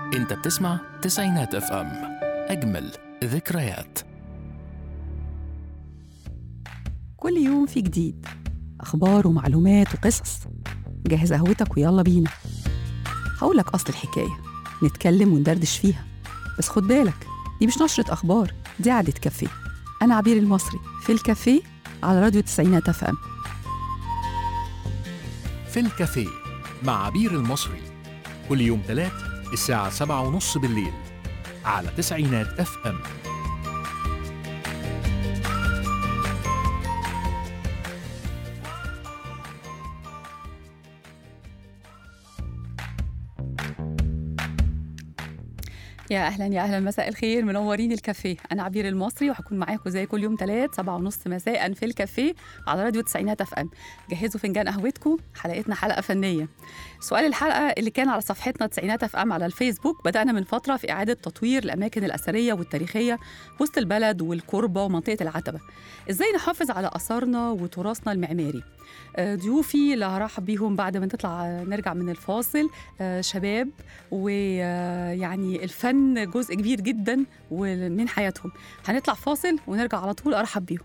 انت بتسمع تسعينات اف ام اجمل ذكريات كل يوم في جديد أخبار ومعلومات وقصص جهز قهوتك ويلا بينا هقولك أصل الحكاية نتكلم وندردش فيها بس خد بالك دي مش نشرة أخبار دي قعدة كافيه أنا عبير المصري في الكافيه على راديو تسعينات اف ام في الكافيه مع عبير المصري كل يوم ثلاث الساعة سبعة ونص بالليل على تسعينات اف ام يا اهلا يا اهلا مساء الخير منورين الكافيه انا عبير المصري وهكون معاكم زي كل يوم ثلاث سبعة ونص مساء في الكافيه على راديو تسعينات اف ام جهزوا فنجان قهوتكم حلقتنا حلقه فنيه سؤال الحلقه اللي كان على صفحتنا تسعينات اف ام على الفيسبوك بدانا من فتره في اعاده تطوير الاماكن الاثريه والتاريخيه وسط البلد والكربه ومنطقه العتبه ازاي نحافظ على اثارنا وتراثنا المعماري آه، ضيوفي اللي هرحب بيهم بعد ما نطلع آه، نرجع من الفاصل آه، شباب ويعني الفن جزء كبير جدا من حياتهم هنطلع فاصل ونرجع على طول ارحب بيهم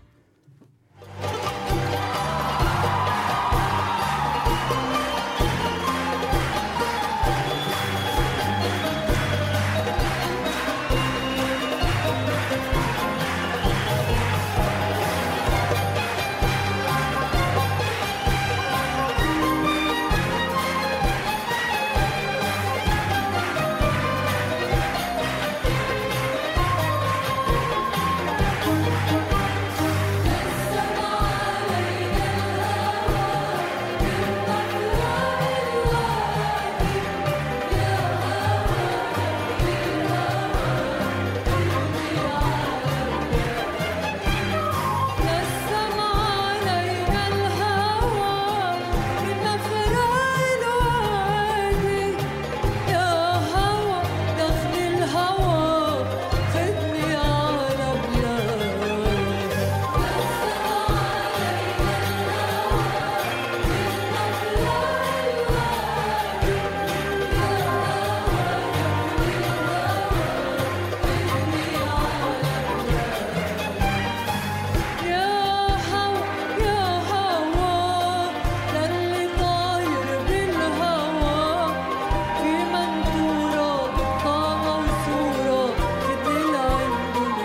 نسم علينا الهوى من مفرع الوادي يا هوى دخل الهوى خدني على بلادي يا هوى يا هوى ده اللي طاير بالهوى في منثورة طاقة وصورة خدني لعند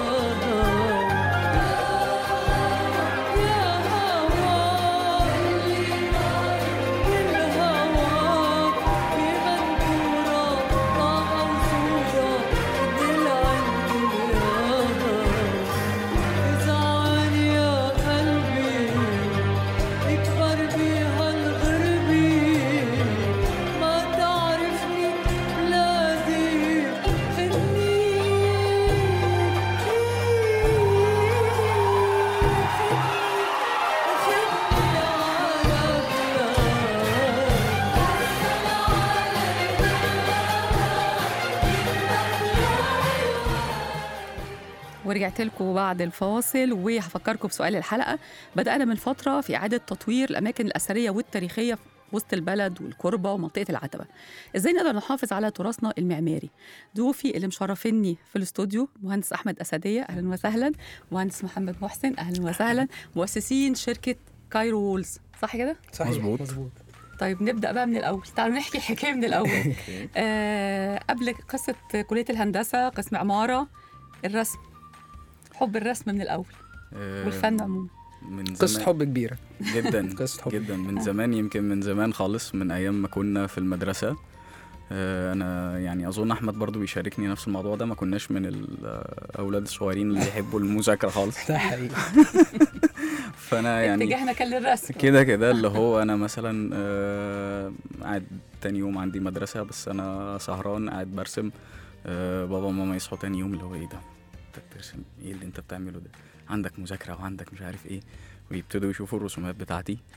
يا هوى بالهوى في منثورة طاقة وصورة خدني لعند إزعل يا قلبي اكبر بيها الغربي ما تعرفني بلادي خدني خدني على ورجعت لكم بعد الفاصل وهفكركم بسؤال الحلقه بدانا من فتره في اعاده تطوير الاماكن الاثريه والتاريخيه في وسط البلد والكربه ومنطقه العتبه ازاي نقدر نحافظ على تراثنا المعماري ضيوفي اللي مشرفيني في الاستوديو مهندس احمد اسديه اهلا وسهلا مهندس محمد محسن اهلا وسهلا مؤسسين شركه كايرو وولز صح كده صحيح مظبوط. مظبوط طيب نبدا بقى من الاول تعالوا نحكي الحكايه من الاول آه قبل قصه كليه الهندسه قسم عماره الرسم حب الرسم من الاول آه، والفن عموما من قصة زمان حب كبيرة جدا قصة حب جدا من زمان يمكن من زمان خالص من ايام ما كنا في المدرسه آه، انا يعني اظن احمد برضو بيشاركني نفس الموضوع ده ما كناش من الاولاد الصغيرين اللي يحبوا المذاكره خالص ده حقيقي فانا يعني اتجاهنا كان للرسم كده كده اللي هو انا مثلا آه، قاعد تاني يوم عندي مدرسه بس انا سهران قاعد برسم آه، بابا وماما يصحوا تاني يوم اللي هو ايه ده انت بترسم ايه اللي انت بتعمله ده عندك مذاكره وعندك مش عارف ايه ويبتدوا يشوفوا الرسومات بتاعتي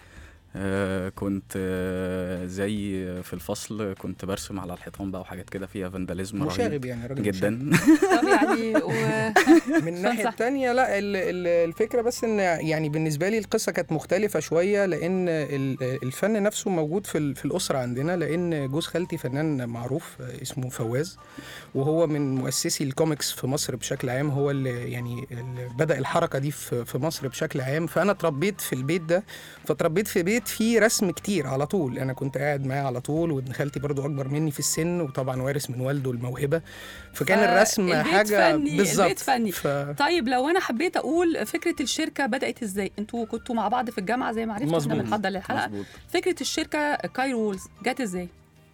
آه، كنت آه، زي في الفصل كنت برسم على الحيطان بقى وحاجات كده فيها فانداليزم رهيب مشاغب يعني راجل جدا طب يعني و... من الناحيه صح. التانية لا ال- ال- الفكره بس ان يعني بالنسبه لي القصه كانت مختلفه شويه لان ال- الفن نفسه موجود في ال- في الاسره عندنا لان جوز خالتي فنان معروف اسمه فواز وهو من مؤسسي الكوميكس في مصر بشكل عام هو اللي يعني اللي بدا الحركه دي في في مصر بشكل عام فانا اتربيت في البيت ده فتربيت في بيت فيه رسم كتير على طول انا كنت قاعد معاه على طول وابن خالتي برضو اكبر مني في السن وطبعا وارث من والده الموهبه فكان الرسم فالبيت حاجه فني، بالظبط البيت فني. ف... طيب لو انا حبيت اقول فكره الشركه بدات ازاي انتوا كنتوا مع بعض في الجامعه زي ما عرفت احنا مظبوط. بنحضر للحلقه مظبوط فكره الشركه كايرولز جت ازاي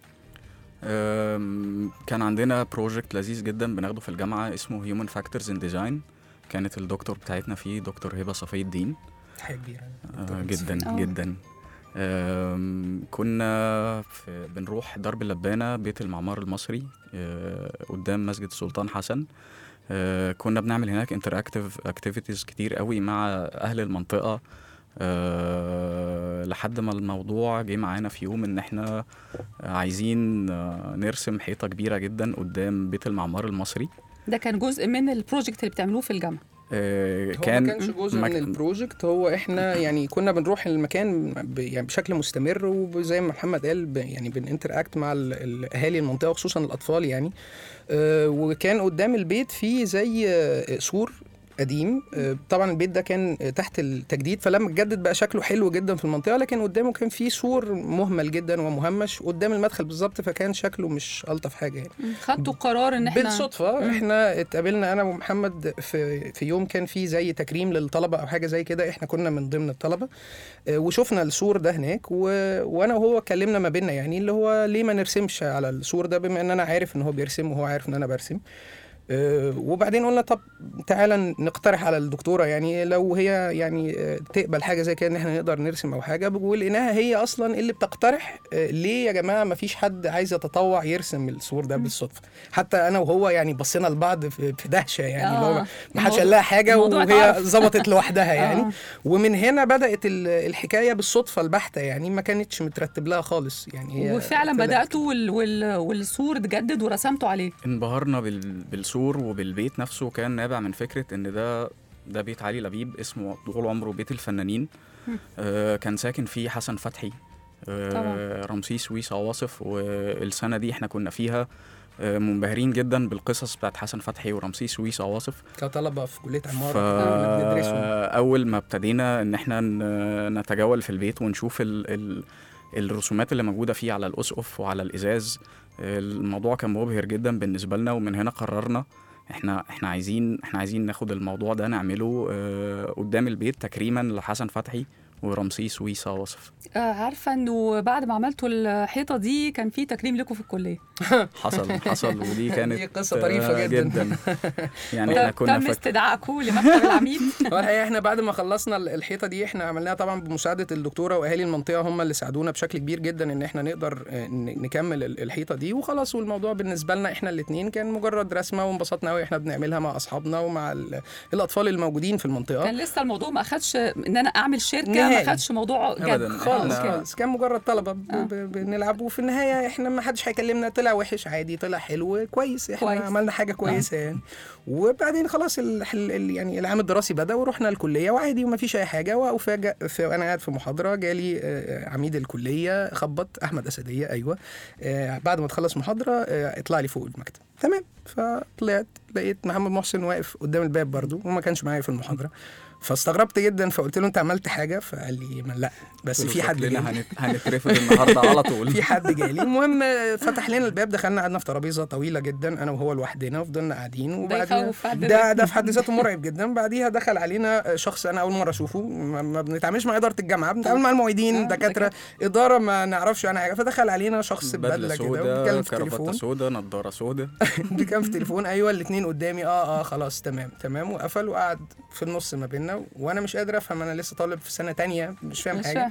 أم، كان عندنا بروجكت لذيذ جدا بناخده في الجامعه اسمه هيومن فاكتورز ان ديزاين كانت الدكتور بتاعتنا فيه دكتور هبه صفي الدين حاجه كبيره آه، جدا آه. جدا أم، كنا في بنروح درب اللبانه بيت المعمار المصري آه، قدام مسجد السلطان حسن آه، كنا بنعمل هناك انتراكتيف اكتيفيتيز كتير قوي مع اهل المنطقه أه لحد ما الموضوع جه معانا في يوم ان احنا عايزين آه، نرسم حيطه كبيره جدا قدام بيت المعمار المصري ده كان جزء من البروجكت اللي بتعملوه في الجامعه آه، هو كان ما كانش جزء مك- من البروجكت هو احنا يعني كنا بنروح المكان ب يعني بشكل مستمر وزي ما محمد قال ب يعني بنinteract مع ال- الاهالي المنطقه وخصوصا الاطفال يعني آه وكان قدام البيت في زي آه، سور قديم آه، طبعا البيت ده كان آه، تحت التجديد فلما اتجدد بقى شكله حلو جدا في المنطقه لكن قدامه كان في سور مهمل جدا ومهمش قدام المدخل بالظبط فكان شكله مش الطف حاجه يعني خدتوا قرار ان احنا بالصدفه مم. احنا اتقابلنا انا ومحمد في في يوم كان في زي تكريم للطلبه او حاجه زي كده احنا كنا من ضمن الطلبه اه، وشفنا السور ده هناك و... وانا وهو اتكلمنا ما بيننا يعني اللي هو ليه ما نرسمش على السور ده بما ان انا عارف ان هو بيرسم وهو عارف ان انا برسم اه، وبعدين قلنا طب تعالى نقترح على الدكتوره يعني لو هي يعني اه، تقبل حاجه زي كده ان احنا نقدر نرسم او حاجه ولقيناها هي اصلا اللي بتقترح اه، ليه يا جماعه ما فيش حد عايز يتطوع يرسم السور ده بالصدفه حتى انا وهو يعني بصينا لبعض في في دهشه يعني اللي هو آه. ما حدش الموضوع- قال لها حاجه الموضوع وهي اتعرف. ظبطت لوحدها يعني آه. ومن هنا بدات ال- الحكايه بالصدفه البحته يعني ما كانتش مترتب لها خالص يعني هي وفعلا طلعت بداتوا وال... وال... والسور اتجدد ورسمتوا عليه انبهرنا بال... بالسور وبالبيت نفسه كان نابع من فكره ان ده ده بيت علي لبيب اسمه طول عمره بيت الفنانين آه كان ساكن فيه حسن فتحي آه طبعا. رمسيس ويس عواصف والسنه دي احنا كنا فيها آه منبهرين جدا بالقصص بتاعت حسن فتحي ورمسيس ويس عواصف كطلبه في كليه عماره كنا بندرسه فاول ما ابتدينا ان احنا ن- نتجول في البيت ونشوف ال... ال... الرسومات اللي موجوده فيه على الاسقف وعلى الازاز الموضوع كان مبهر جدا بالنسبه لنا ومن هنا قررنا احنا احنا عايزين احنا عايزين ناخد الموضوع ده نعمله آه، قدام البيت تكريما لحسن فتحي ورمسيس ويسا وصف آه عارفه انه بعد ما عملتوا الحيطه دي كان في تكريم لكم في الكليه حصل حصل ودي كانت دي قصة طريفة آه، جدا. يعني احنا طب كنا تم فاك... استدعائكم لمكتب العميد هو الحقيقه احنا بعد ما خلصنا ال- الحيطه دي احنا عملناها طبعا بمساعده الدكتوره واهالي المنطقه هم اللي ساعدونا بشكل كبير جدا ان احنا نقدر آه، ن- نكمل ال- الحيطه دي وخلاص والموضوع بالنسبه لنا احنا الاثنين كان مجرد رسمه وانبسطنا قوي احنا بنعملها مع اصحابنا ومع ال- الاطفال الموجودين في المنطقه كان لسه الموضوع ما اخدش ان انا اعمل شركه نهائي. ما اخدش موضوع جد أبداً. خالص إحنا- خالص كان مجرد طلبه ب- آه. ب- بنلعب وفي النهايه احنا ما حدش هيكلمنا طلع وحش عادي طلع حلو كويس احنا كويس. عملنا حاجه كويسه يعني وبعدين خلاص ال ال ال- يعني العام الدراسي بدا ورحنا الكليه وعادي وما فيش اي حاجه وافاجئ في وانا قاعد في محاضره جالي آه، عميد الكليه خبط احمد اسديه ايوه آه، بعد ما تخلص محاضره آه، اطلع لي فوق المكتب تمام فطلعت لقيت محمد محسن واقف قدام الباب برضو وما كانش معايا في المحاضره فاستغربت جدا فقلت له انت عملت حاجه فقال لي "ما لا بس في حد جاي شكلنا هنت... هنترفد النهارده على طول في حد جاي لي المهم فتح لنا الباب دخلنا قعدنا في ترابيزه طويله جدا انا وهو لوحدنا وفضلنا قاعدين وبعدين يخوف في حد ده ذاته. ده في حد ذاته مرعب جدا بعديها دخل علينا شخص انا اول مره اشوفه ما ما بنتعاملش مع اداره الجامعه بنتعامل مع آه، المعيدين دكاتره اداره ما نعرفش عنها حاجه فدخل علينا شخص بدله ببدله كده سودا وبيتكلم في كرافته التليفون سودا نضاره سودا بيتكلم في التليفون ايوه الاثنين قدامي اه اه خلاص تمام تمام وقفل وقعد في النص ما بيننا وانا مش قادر افهم انا لسه طالب في سنه تانية مش فاهم مش حاجه فاهم.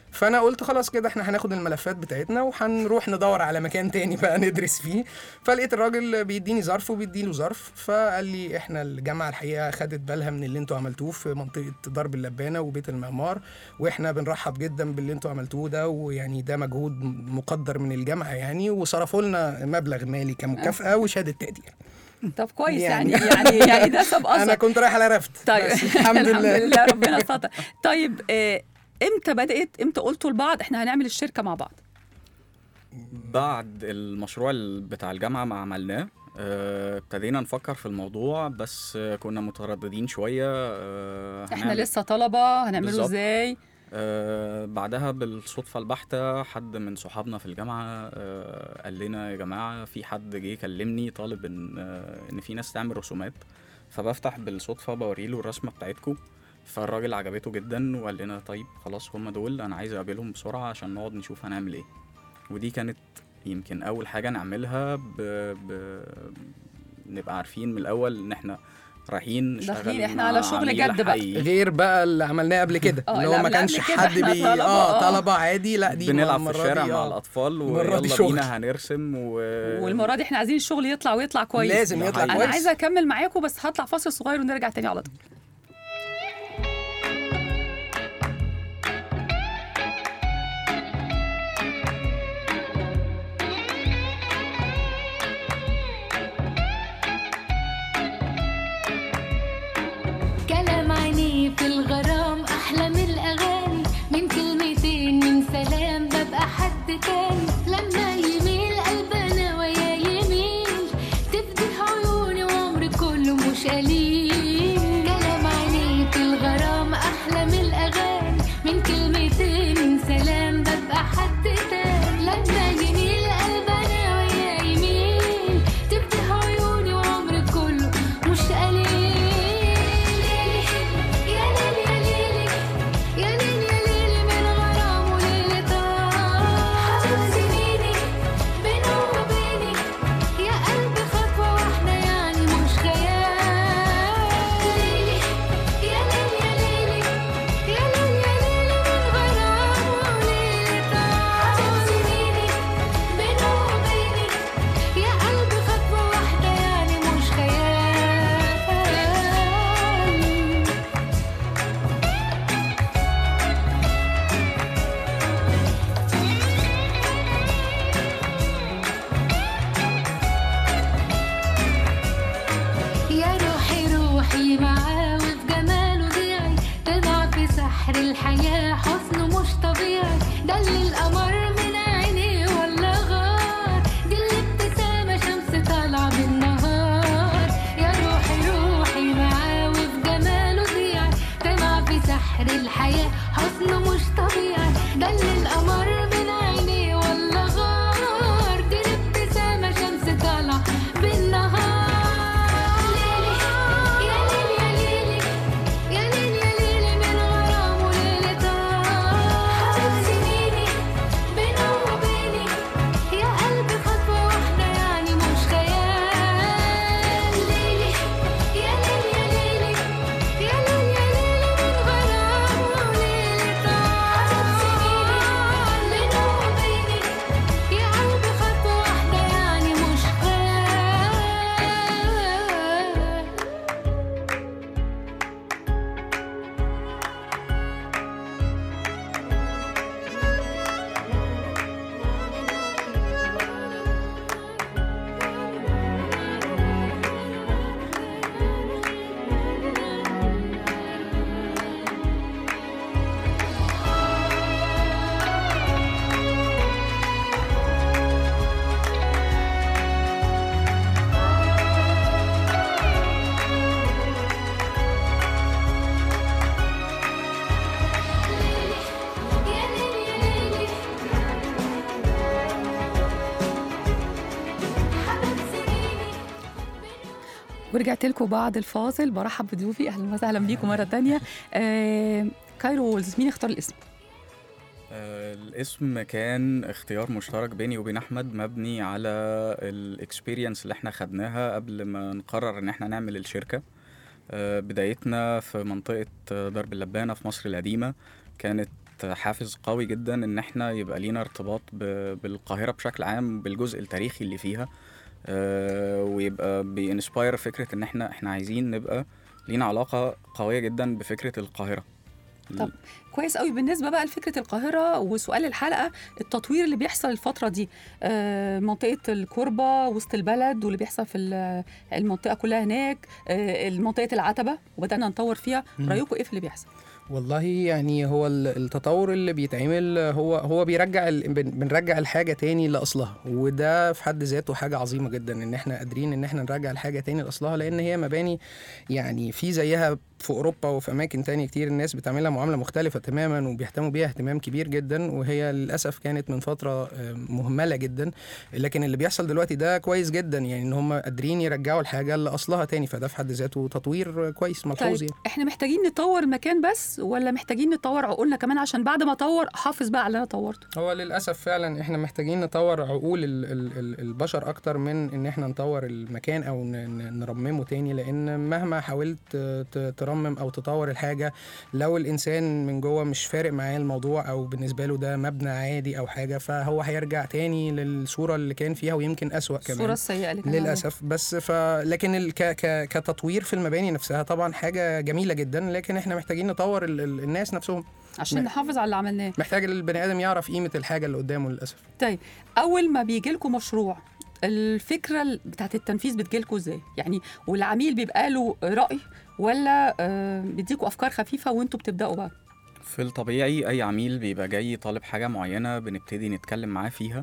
فانا قلت خلاص كده احنا هناخد الملفات بتاعتنا وهنروح ندور على مكان تاني بقى ندرس فيه فلقيت الراجل بيديني ظرف وبيديله ظرف فقال لي احنا الجامعه الحقيقه خدت بالها من اللي انتوا عملتوه في منطقه درب اللبانه وبيت المعمار واحنا بنرحب جدا باللي انتوا عملتوه ده ويعني ده مجهود مقدر من الجامعه يعني وصرفوا لنا مبلغ مالي كمكافاه وشهاده تقدير طب كويس يعني. يعني يعني يعني ده سب انا اثر كنت رايح على رفد طيب بس الحمد لله لله ربنا ستر طيب آه، امتى بدات امتى قلتوا لبعض احنا هنعمل الشركه مع بعض بعد المشروع ال- بتاع الجامعة ما عملناه آه، ابتدينا نفكر في الموضوع بس آه، كنا مترددين شوية آه، احنا هنعمل- لسه طلبه هنعمله بالظبط. ازاي آه، بعدها بالصدفة البحتة حد من صحابنا في الجامعة آه، قال لنا يا جماعة في حد جه يكلمني طالب إن آه، إن في ناس تعمل رسومات فبفتح بالصدفة بوريله الرسمة بتاعتكم فالراجل عجبته جدا وقال لنا طيب خلاص هم دول أنا عايز أقابلهم بسرعة عشان نقعد نشوف هنعمل إيه ودي كانت يمكن أول حاجة نعملها ب... ب... نبقى عارفين من الأول إن إحنا رايحين نشتغل داخلين إحنا مع على شغل عميل جد بقى. حقيقي. غير بقى اللي عملناه قبل كده آه، اللي اللي هو ما قبل كانش كده حد إحنا بي طلبة، اه آه. طلبه عادي لا دي بنلعب في المرة الشارع دي، مع آه. الاطفال المرة دي ويلا شغل. بينا هنرسم و... والمره دي احنا عايزين الشغل يطلع ويطلع كويس لازم ده يطلع حقيقي. انا كويس عايزه اكمل معاكم بس هطلع فاصل صغير ونرجع تاني على طول كلام عينيه في الغرام احلى من الاغاني من كلمتين من سلام ببقى حد تاني لما يميل قلبنا ويا يميل تفتح عيوني وعمري كله مش قليل كلام عينيه في الغرام احلى من الاغاني من كلمتين من سلام ببقى حد تاني لما يميل قلبنا ويا يميل تفتح عيوني وعمري كله مش قليل يا ليل يا ليلي يا ليل يا ليلي من غرام وليلة طار سنيني بينه وبيني يا قلبي خطوة واحدة يعني مش خيال ليلي يا ليل يا ليلي يا ليل يا ليلي من غرام وليلة طار سنيني بينه وبيني يا قلبي خطوة واحدة يعني مش خيال يا روحي روحي معاه وفي جماله ضيعي تضع في سحر الحياة حسنه مش طبيعي ده اللي القمر من عينيه ولا غار دي الابتسامة شمس طالعة بالنهار يا روحي روحي معاه وفي جماله ضيعي تضع في سحر الحياة حسنه مش طبيعي ده اللي القمر من عينيه ولا غار دي الابتسامة شمس طالعة بالنهار ليلي يا ليل يا ليلي يا ليل يا ليلي من غرام وليلة طار سنيني بينه وبيني يا قلبي خطوة واحدة يعني مش خيال ليلي يا ليل يا ليلي يا ليل يا ليلي من غرام وليلة طار سنيني بينه وبيني يا قلبي خطوة واحدة يعني مش خيال يا ليلي يا ليلي حبت سنيني ورجعت لكم بعد الفاصل برحب بضيوفي اهلا وسهلا بيكم مره تانية آه كايرو وولز مين اختار الاسم آه، الاسم كان اختيار مشترك بيني وبين احمد مبني على الاكسبيرينس اللي احنا خدناها قبل ما نقرر ان احنا نعمل الشركه آه، بدايتنا في منطقه آه، درب اللبانه في مصر القديمه كانت حافز قوي جدا ان احنا يبقى لينا ارتباط ب- بالقاهره بشكل عام بالجزء التاريخي اللي فيها آه، ويبقى بينسباير فكره ان احنا احنا عايزين نبقى لينا علاقه قويه جدا بفكره القاهره طب كويس قوي بالنسبه بقى لفكره القاهره وسؤال الحلقه التطوير اللي بيحصل الفتره دي آه، منطقه الكوربه وسط البلد واللي بيحصل في ال- المنطقه كلها هناك آه، منطقه العتبه وبدانا نطور فيها مم. رايكم ايه في اللي بيحصل والله يعني هو ال- التطور اللي بيتعمل هو هو بيرجع ال- بن- بنرجع الحاجه تاني لاصلها وده في حد ذاته حاجه عظيمه جدا ان احنا قادرين ان احنا نرجع الحاجه تاني لاصلها لان هي مباني يعني في زيها في اوروبا وفي اماكن تانية كتير الناس بتعملها معامله مختلفه تماما وبيهتموا بيها اهتمام كبير جدا وهي للاسف كانت من فتره آه، مهمله جدا لكن اللي بيحصل دلوقتي ده كويس جدا يعني ان هم قادرين يرجعوا الحاجه لاصلها تاني فده في حد ذاته تطوير كويس ملحوظ طيب يعني. احنا محتاجين نطور المكان بس ولا محتاجين نطور عقولنا كمان عشان بعد ما اطور احافظ بقى على اللي انا طورته هو للاسف فعلا احنا محتاجين نطور عقول ال ال ال البشر اكتر من ان احنا نطور المكان او ن- ن- نرممه تاني لان مهما حاولت ت- ترمم او تطور الحاجه لو الانسان من جوه مش فارق معاه الموضوع او بالنسبه له ده مبنى عادي او حاجه فهو هيرجع تاني للصوره اللي كان فيها ويمكن اسوأ كمان الصوره السيئه اللي كان عليها. للاسف بس ف لكن ال... ك... ك... كتطوير في المباني نفسها طبعا حاجه جميله جدا لكن احنا محتاجين نطور ال... ال- الناس نفسهم عشان م- نحافظ على اللي عملناه محتاج البني ادم يعرف قيمه الحاجه اللي قدامه للاسف طيب اول ما بيجي لكم مشروع الفكره ال- بتاعت التنفيذ بتجي لكم ازاي يعني والعميل بيبقى له راي ولا آه، بيديكوا افكار خفيفه وانتوا بتبداوا بقى في الطبيعي اي عميل بيبقى جاي طالب حاجه معينه بنبتدي نتكلم معاه فيها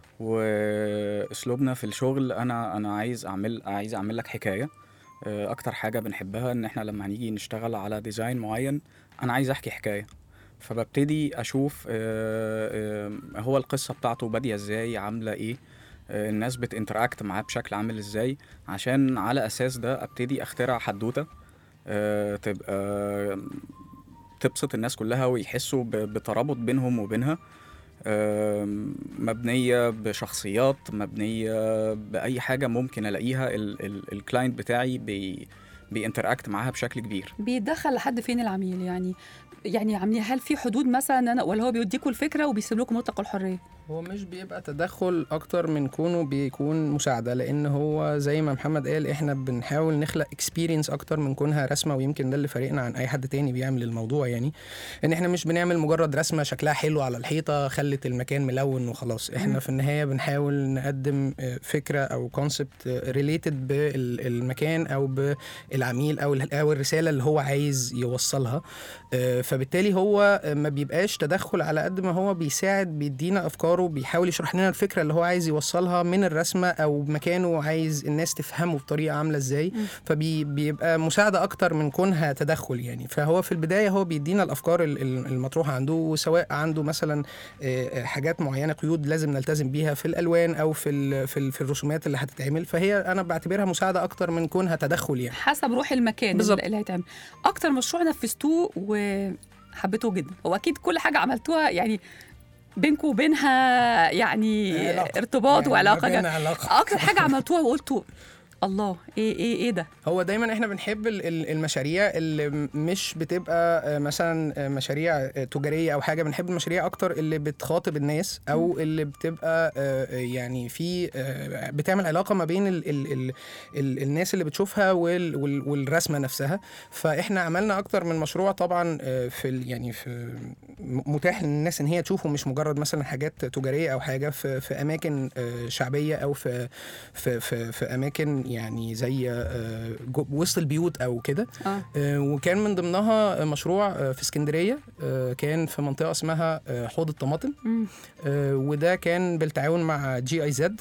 واسلوبنا في الشغل انا انا عايز اعمل عايز اعمل لك حكايه آه، اكتر حاجه بنحبها ان احنا لما هنيجي نشتغل على ديزاين معين انا عايز احكي حكايه فببتدي اشوف آه، آه، هو القصه بتاعته باديه ازاي عامله ايه آه، الناس بتinteract معاه بشكل عامل ازاي عشان على اساس ده ابتدي اخترع حدوته آه، تبقى تبسط الناس كلها ويحسوا ب- بترابط بينهم وبينها آم، مبنية بشخصيات مبنية بأي حاجة ممكن ألاقيها الكلاينت بتاعي بي بينتراكت معاها بشكل كبير بيتدخل لحد فين العميل يعني يعني عاملين هل في حدود مثلا أنا ولا هو بيديكوا الفكره وبيسيب لكم مطلق الحريه هو مش بيبقى تدخل اكتر من كونه بيكون مساعده لان هو زي ما محمد قال احنا بنحاول نخلق اكسبيرينس اكتر من كونها رسمه ويمكن ده اللي فارقنا عن اي حد تاني بيعمل الموضوع يعني ان احنا مش بنعمل مجرد رسمه شكلها حلو على الحيطه خلت المكان ملون وخلاص احنا في النهايه بنحاول نقدم آه، فكره او كونسبت ريليتد بالمكان او بالعميل او ال- او الرساله اللي هو عايز يوصلها آه، فبالتالي هو ما بيبقاش تدخل على قد ما هو بيساعد بيدينا افكاره بيحاول يشرح لنا الفكره اللي هو عايز يوصلها من الرسمه او مكانه عايز الناس تفهمه بطريقه عامله ازاي فبيبقى مساعده اكتر من كونها تدخل يعني فهو في البدايه هو بيدينا الافكار ال- ال- المطروحه عنده وسواء عنده مثلا آه، آه، حاجات معينه قيود لازم نلتزم بيها في الالوان او في ال- في ال- في الرسومات اللي هتتعمل فهي انا بعتبرها مساعده اكتر من كونها تدخل يعني حسب روح المكان بالظبط. اللي هيتعمل اكتر مشروع نفذتوه وحبيتوه جدا هو اكيد كل حاجه عملتوها يعني بينكم وبينها يعني علاقة. ارتباط يعني وعلاقه ما بين جد. علاقة. اكتر حاجه عملتوها وقلتوا الله ايه ايه ايه ده هو دايما احنا بنحب ال- ال- المشاريع اللي م- مش بتبقى آه، مثلا آه، مشاريع آه، تجاريه او حاجه بنحب المشاريع اكتر اللي بتخاطب الناس او اللي بتبقى آه، آه، يعني في آه، بتعمل علاقه ما بين ال ال ال ال الناس اللي بتشوفها وال وال والرسمه نفسها فاحنا عملنا اكتر من مشروع طبعا آه، في ال- يعني في م- متاح للناس ان هي تشوفه مش مجرد مثلا حاجات تجاريه او حاجه في في اماكن آه، شعبيه او في في في, في اماكن يعني زي آه، جو- وسط البيوت او كده اه آه، وكان من ضمنها مشروع آه، في اسكندريه آه، كان في منطقه اسمها آه، حوض الطماطم مم. آه، وده كان بالتعاون مع جي اي زد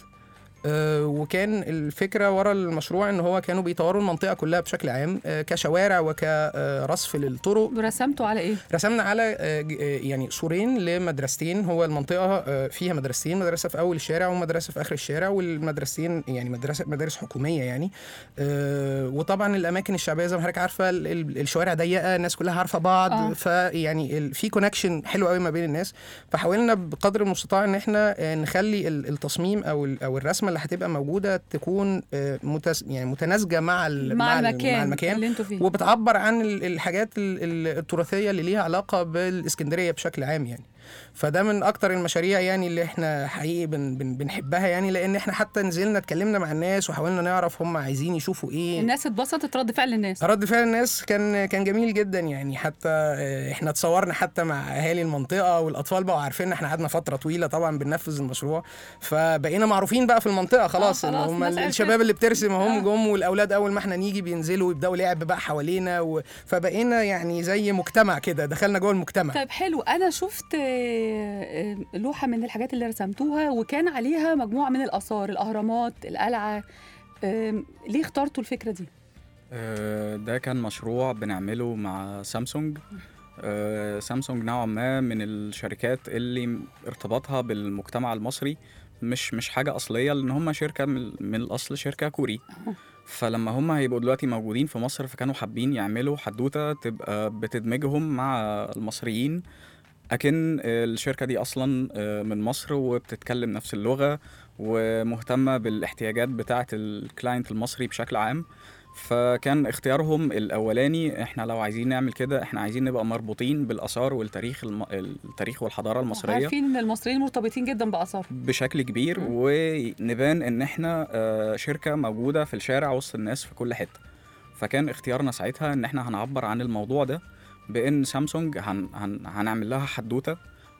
وكان الفكره ورا المشروع ان هو كانوا بيطوروا المنطقه كلها بشكل عام آه، كشوارع وكرصف للطرق ورسمتوا على ايه رسمنا على آه، ج- آه، يعني سورين لمدرستين هو المنطقه آه، فيها مدرستين مدرسه في اول الشارع ومدرسه في اخر الشارع والمدرستين يعني مدرسه مدارس حكوميه يعني آه، وطبعا الاماكن الشعبيه زي ما حضرتك عارفه ال- ال- الشوارع ضيقه الناس كلها عارفه بعض آه. فيعني ال- في كونكشن حلو قوي ما بين الناس فحاولنا بقدر المستطاع ان احنا آه، نخلي ال- التصميم او ال- او الرسمه اللي هتبقى موجوده تكون آه، متس... يعني متناسقه مع ال... مع, ال- المكان, مع المكان اللي انتوا فيه وبتعبر عن ال- الحاجات ال- ال- التراثيه اللي ليها علاقه بالاسكندريه بشكل عام يعني فده من اكتر المشاريع يعني اللي احنا حقيقي بن بن بنحبها يعني لان احنا حتى نزلنا اتكلمنا مع الناس وحاولنا نعرف هم عايزين يشوفوا ايه الناس اتبسطت رد فعل الناس رد فعل الناس كان كان جميل جدا يعني حتى آه، احنا اتصورنا حتى مع اهالي المنطقه والاطفال بقوا عارفين احنا قعدنا فتره طويله طبعا بننفذ المشروع فبقينا معروفين بقى في المنطقه خلاص آه، ان خلاص، هم الناس عرفت. الشباب اللي بترسم هم آه. جم والاولاد اول ما احنا نيجي بينزلوا ويبداوا لعب بقى حوالينا و... فبقينا يعني زي مجتمع كده دخلنا جوه المجتمع طيب حلو انا شفت آه، آه، لوحه من الحاجات اللي رسمتوها وكان عليها مجموعه من الاثار الاهرامات القلعه آم، ليه اخترتوا الفكره دي آه، ده كان مشروع بنعمله مع سامسونج آه، سامسونج نوعا ما من الشركات اللي ارتباطها بالمجتمع المصري مش مش حاجة أصلية لأن هم شركة من, من الأصل شركة كوري فلما هم هيبقوا دلوقتي موجودين في مصر فكانوا حابين يعملوا حدوتة تبقى بتدمجهم مع المصريين أكن الشركة دي أصلا آه، من مصر وبتتكلم نفس اللغة ومهتمة بالاحتياجات بتاعة الكلاينت المصري بشكل عام فكان اختيارهم الاولاني احنا لو عايزين نعمل كده احنا عايزين نبقى مربوطين بالاثار والتاريخ الم... التاريخ والحضاره المصريه عارفين ان المصريين مرتبطين جدا باثار بشكل كبير مم. ونبان ان احنا آه، شركه موجوده في الشارع وسط الناس في كل حته فكان اختيارنا ساعتها ان احنا هنعبر عن الموضوع ده بان سامسونج هن... هن... هنعمل لها حدوته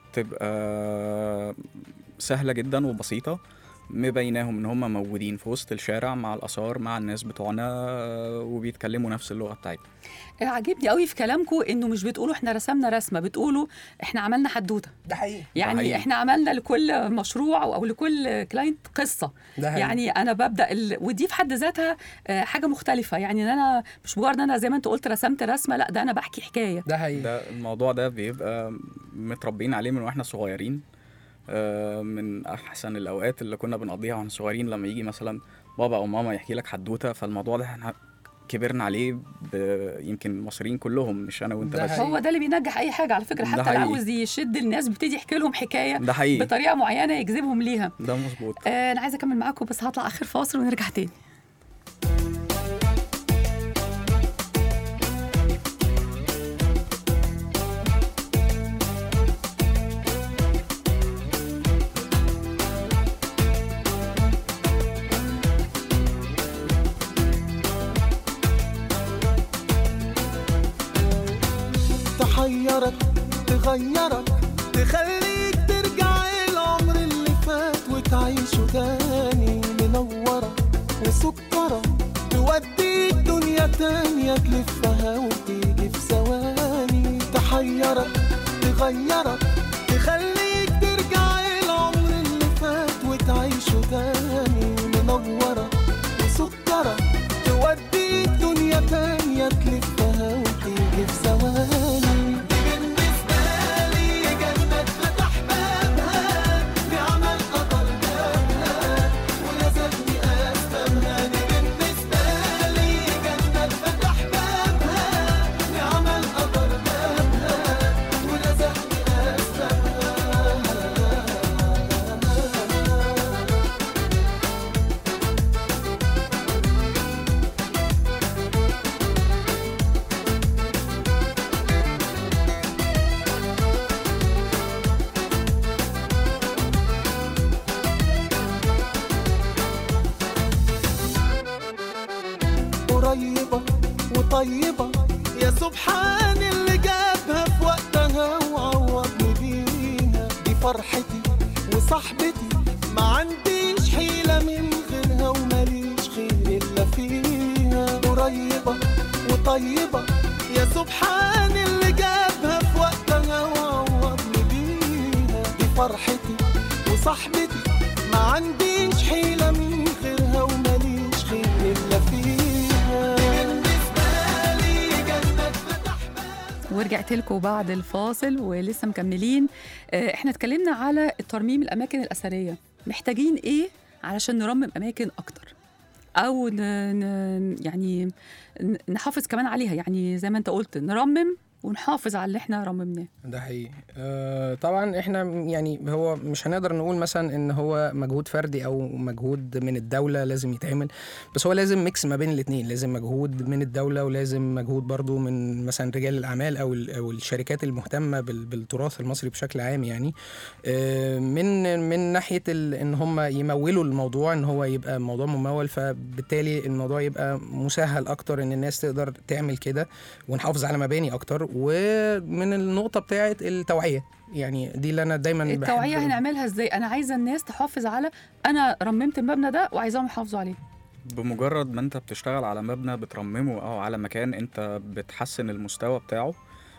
تبقى سهله جدا وبسيطه مبيناهم ان هم موجودين في وسط الشارع مع الاثار مع الناس بتوعنا آه، وبيتكلموا نفس اللغه بتاعتنا آه، عاجبني قوي في كلامكم انه مش بتقولوا احنا رسمنا رسمه بتقولوا احنا عملنا حدوته ده حقيقي يعني حقيقي. احنا عملنا لكل مشروع او أو لكل كلاينت قصه ده حقيقي. يعني انا ببدا ال... ودي في حد ذاتها آه، حاجه مختلفه يعني ان انا مش مجرد ان انا زي ما انت قلت رسمت رسمه لا ده انا بحكي حكايه ده حقيقي ده الموضوع ده بيبقى متربيين عليه من واحنا صغيرين آه، من احسن الاوقات اللي كنا بنقضيها واحنا صغيرين لما يجي مثلا بابا او ماما يحكي لك حدوته فالموضوع ده احنا كبرنا عليه ب- يمكن المصريين كلهم مش انا وانت ده بس حقيقي. هو ده اللي بينجح اي حاجه على فكره ده حتى اللي حقيقي. عاوز يشد الناس بيبتدي يحكي لهم حكايه ده حقيقي بطريقه معينه يجذبهم ليها ده مظبوط آه انا عايزه اكمل معاكم بس هطلع اخر فاصل ونرجع تاني تحيرك تغيرك تخليك ترجع العمر اللي فات وتعيشه تاني منورة وسكرة توديك دنيا تانية تلفها وتيجي في ثواني تحيرك تغيرك تخليك ترجع العمر اللي فات وتعيشه تاني منورة وسكرة توديك دنيا تانية تلفها وتيجي في ثواني دي بالنسبة لي جنة فتح بابها بعمل قطر جابها ولازمني أسبابها دي بالنسبة لي جنة فتح بابها بعمل قطر جابها ولازمني أسبابها قريبة وطيبة يا سبحان اللي جابها في وقتها وعوضني بيها دي فرحتي وصاحبتي ما عنديش حيلة من غيرها وماليش خير إلا فيها قريبة وطيبة يا سبحان اللي جابها في وقتها وعوضني بيها دي فرحتي وصاحبتي ما عنديش حيلة من غيرها وماليش خير إلا فيها بالنسبة لي جنة فتح ورجعت لكم بعد الفاصل ولسه مكملين آه، احنا اتكلمنا على الترميم الاماكن الاثريه محتاجين ايه علشان نرمم اماكن اكتر او ن... ن... يعني ن- نحافظ كمان عليها يعني زي ما انت قلت نرمم ونحافظ على اللي احنا رممناه ده حقيقي آه طبعا احنا يعني هو مش هنقدر نقول مثلا ان هو مجهود فردي او مجهود من الدوله لازم يتعمل بس هو لازم ميكس ما بين الاثنين لازم مجهود من الدوله ولازم مجهود برضو من مثلا رجال الاعمال او ال- او الشركات المهتمه بال- بالتراث المصري بشكل عام يعني آه من من ناحيه ال- ان هم يمولوا الموضوع ان هو يبقى موضوع ممول فبالتالي الموضوع يبقى مسهل اكتر ان الناس تقدر تعمل كده ونحافظ على مباني اكتر ومن النقطه بتاعه التوعيه يعني دي اللي انا دايما التوعيه بحب- هنعملها ازاي انا عايزه الناس تحافظ على انا رممت المبنى ده وعايزاهم يحافظوا عليه بمجرد ما انت بتشتغل على مبنى بترممه او على مكان انت بتحسن المستوى بتاعه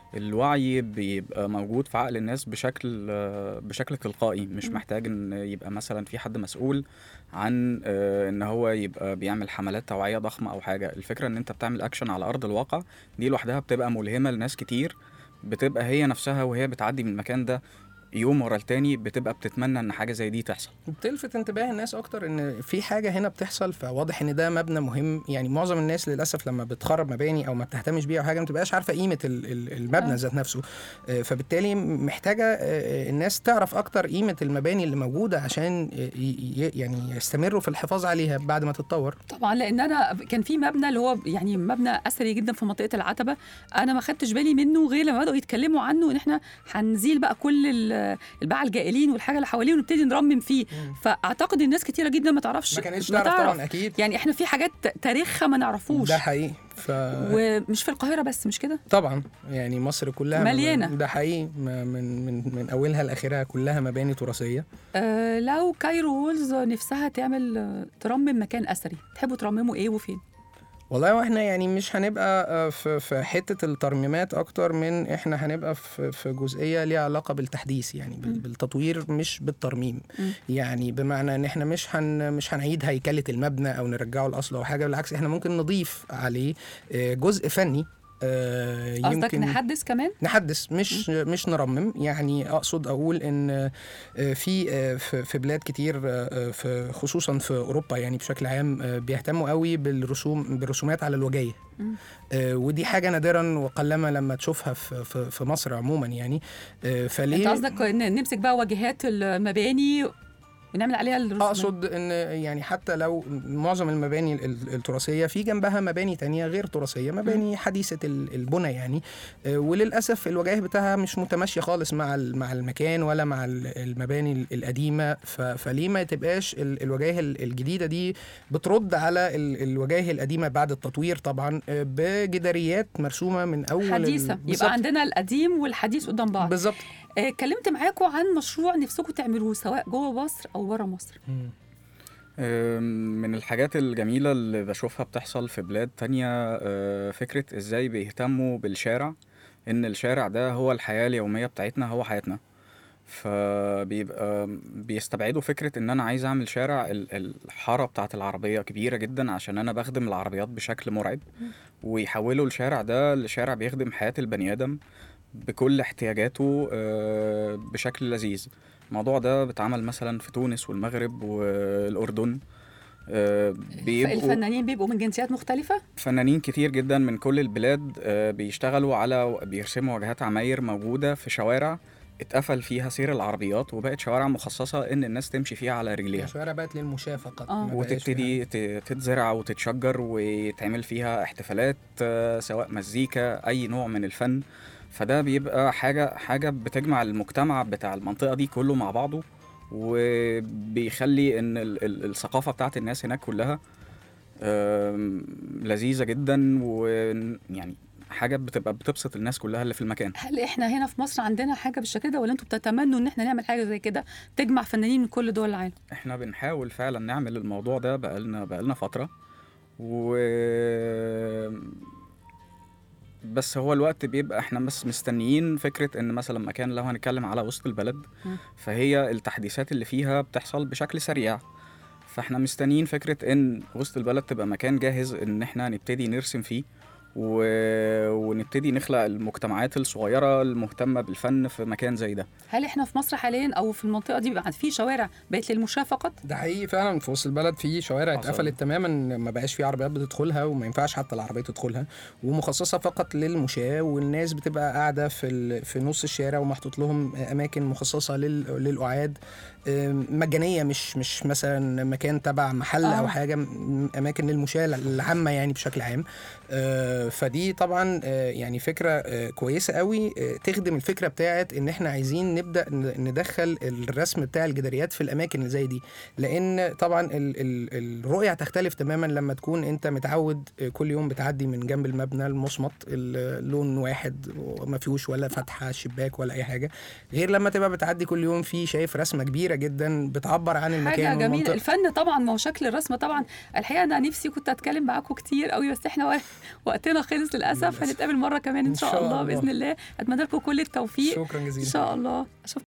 الوعي بيبقى موجود في عقل الناس بشكل آه، بشكل تلقائي مش محتاج ان يبقى مثلا في حد مسؤول عن آه، ان هو يبقى بيعمل حملات توعية ضخمة او حاجة الفكرة ان انت بتعمل اكشن على ارض الواقع دي لوحدها بتبقى ملهمة لناس كتير بتبقى هي نفسها وهي بتعدي من المكان ده يوم ورا التاني بتبقى بتتمنى ان حاجة زي دي تحصل بتلفت انتباه الناس اكتر ان في حاجه هنا بتحصل فواضح ان ده مبنى مهم يعني معظم الناس للاسف لما بتخرب مباني او ما بتهتمش بيها او حاجه ما بتبقاش عارفه قيمه ال- ال- المبنى آه. ذات نفسه آه، فبالتالي محتاجه آه، الناس تعرف اكتر قيمه المباني اللي موجوده عشان ي- ي- يعني يستمروا في الحفاظ عليها بعد ما تتطور طبعا لان انا كان في مبنى اللي هو يعني مبنى اثري جدا في منطقه العتبه انا ما خدتش بالي منه غير لما بداوا يتكلموا عنه ان احنا هنزيل بقى كل ال- الباعه الجائلين والحاجه اللي حواليه ونبتدي نرمم فيه فاعتقد الناس كتيره جدا ما تعرفش ما كانتش ما تعرف طبعا اكيد يعني احنا في حاجات تاريخها ما نعرفوش ده حقيقي ف... ومش في القاهره بس مش كده طبعا يعني مصر كلها مليانة. ده حقيقي ما- من من من اولها لاخرها كلها مباني تراثيه آه لو كايرو وولز نفسها تعمل آه، ترمم مكان اثري تحبوا ترمموا ايه وفين والله واحنا يعني مش هنبقى آه، في في حته الترميمات اكتر من احنا هنبقى في في جزئيه ليها علاقه بالتحديث يعني بال- بالتطوير مش بالترميم مم. يعني بمعنى ان احنا مش هن مش هنعيد هيكله المبنى او نرجعه لاصله او حاجه بالعكس احنا ممكن نضيف عليه آه، جزء فني آه، قصدك نحدث كمان نحدث مش مش نرمم يعني اقصد اقول ان آه، في آه، في في بلاد كتير آه، في خصوصا في اوروبا يعني بشكل عام آه، بيهتموا قوي بالرسوم بالرسومات على الوجايه مم. آه، ودي حاجه نادرا وقلما لما تشوفها في في في مصر عموما يعني آه، انت فليه قصدك ان نمسك بقى واجهات المباني ونعمل عليها الرسومات اقصد ان يعني حتى لو معظم المباني ال- التراثيه في جنبها مباني تانية غير تراثيه مباني حديثه ال- البنى يعني آه، وللاسف الوجائه بتاعها مش متماشيه خالص مع ال- مع المكان ولا مع ال- المباني ال- القديمه ف- فليه ما تبقاش ال- الوجائه ال- الجديده دي بترد على ال- الوجائه القديمه بعد التطوير طبعا آه، بجداريات مرسومه من اول ال- حديثه بالظبط. يبقى عندنا القديم والحديث قدام بعض بالظبط آه، اتكلمت معاكم عن مشروع نفسكم تعملوه سواء جوه مصر او بره مصر مم. أم، من الحاجات الجميلة اللي بشوفها بتحصل في بلاد تانية أه، فكرة ازاي بيهتموا بالشارع ان الشارع ده هو الحياة اليومية بتاعتنا هو حياتنا فبيبقى بيستبعدوا فكرة ان انا عايز اعمل شارع ال- الحارة بتاعت العربية كبيرة جدا عشان انا بخدم العربيات بشكل مرعب ويحولوا الشارع ده لشارع بيخدم حياة البني ادم بكل احتياجاته أه، بشكل لذيذ الموضوع ده بيتعمل مثلا في تونس والمغرب والأردن آه، بيبقوا الفنانين بيبقوا من جنسيات مختلفه فنانين كتير جدا من كل البلاد آه، بيشتغلوا على بيرسموا واجهات عماير موجودة في شوارع اتقفل فيها سير العربيات وبقت شوارع مخصصة إن الناس تمشي فيها على رجليها الشوارع بقت للمشاة فقط آه. ما بقاش فيها- وتبتدي ت- تتزرع وتتشجر ويتعمل فيها احتفالات آه، سواء مزيكا أي نوع من الفن فده بيبقى حاجة حاجة بتجمع المجتمع بتاع المنطقة دي كله مع بعضه وبيخلي إن ال- ال- الثقافة بتاعت الناس هناك كلها آم، لذيذة جدا ويعني حاجة بتبقى بتبسط الناس كلها اللي في المكان هل احنا هنا في مصر عندنا حاجه بالشكل ده ولا انتوا بتتمنوا ان احنا نعمل حاجه زي كده تجمع فنانين من كل دول العالم احنا بنحاول فعلا نعمل الموضوع ده بقالنا بقالنا فترة و بس هو الوقت بيبقى احنا بس مستنيين فكرة ان مثلا مكان لو هنتكلم على وسط البلد مم. فهي التحديثات اللي فيها بتحصل بشكل سريع فاحنا مستنيين فكرة ان وسط البلد تبقى مكان جاهز ان احنا نبتدي نرسم فيه و... ونبتدي نخلق المجتمعات الصغيره المهتمه بالفن في مكان زي ده هل احنا في مصر حاليا او في المنطقه دي بقى في شوارع بقت للمشاة فقط ده حقيقي فعلا في وسط البلد في شوارع حصل. اتقفلت تماما ما بقاش في عربيات بتدخلها وما ينفعش حتى العربيه تدخلها ومخصصه فقط للمشاة والناس بتبقى قاعده في ال... في نص الشارع ومحطوط لهم اماكن مخصصه لل... للقعاد آم، مجانيه مش مش مثلا مكان تبع محل آه. او حاجه م- اماكن للمشاة العامه يعني بشكل عام آه، فدي طبعا آه، يعني فكره آه، كويسه قوي آه، تخدم الفكره بتاعت ان احنا عايزين نبدا ن- ندخل الرسم بتاع الجداريات في الاماكن اللي زي دي لان طبعا ال ال الرؤيه هتختلف تماما لما تكون انت متعود آه، كل يوم بتعدي من جنب المبنى المصمت اللون واحد وما فيهوش ولا فتحه شباك ولا اي حاجه غير لما تبقى بتعدي كل يوم في شايف رسمه كبيره جدا بتعبر عن المكان حاجه جميله والمنطقة. الفن طبعا ما هو شكل الرسم طبعا الحقيقه انا نفسي كنت اتكلم معاكم كتير قوي بس احنا وق- وقتنا خلص للاسف للأسف. هنتقابل مره كمان ان إن شاء شاء الله الله. باذن الله اتمنى لكم كل التوفيق شكرا ان جزيلا شاء الله اشوفكم